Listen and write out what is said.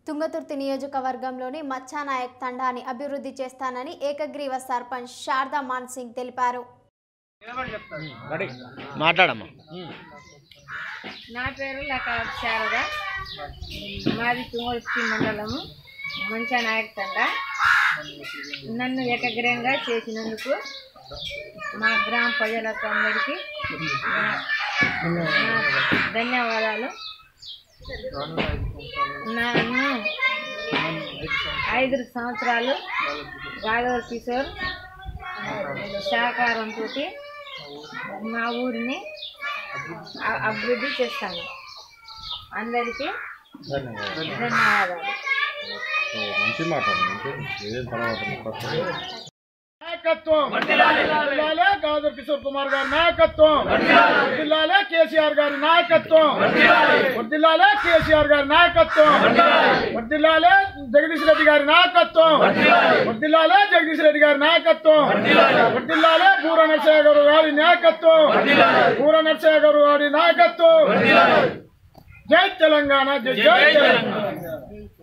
తుంగతుర్తి నియోజకవర్గంలోని మచ్చానాయక్ తండాని అభివృద్ధి చేస్తానని ఏకగ్రీవ సర్పంచ్ శారదా మాన్ సింగ్ తెలిపారు మాట్లాడమ్మా నా పేరు లకా శారద మాది తుంగోర్తి మండలము మంచా నాయక్ తండ నన్ను ఏకగ్రహంగా చేసినందుకు మా గ్రామ ప్రజలకు అందరికీ నా- నా ధన్యవాదాలు నన్ను ఐదు సంవత్సరాలు రాఘవ కిషోర్ సహకారంతో మా ఊరిని అ- అభివృద్ధి చేస్తాను అందరికీ ధన్యవాదాలు మంచి మాట్లాడండి ఏం తర్వాత నాయకత్వం వర్ధిల్లాలే గాజర్ కిషోర్ కుమార్ గారి నాయకత్వం వర్ధిల్లాలే కేసీఆర్ గారి నాయకత్వం వర్ధిల్లాలే కేసీఆర్ గారి నాయకత్వం వర్ధిల్లాలే జగదీష్ రెడ్డి గారి నాయకత్వం వర్ధిల్లాలే జగదీష్ రెడ్డి గారి నాయకత్వం వర్ధిల్లాలే బూర నరసయ్య గారు గారి నాయకత్వం బూర నరసయ్య గారు గారి నాయకత్వం జై తెలంగాణ జై జై తెలంగాణ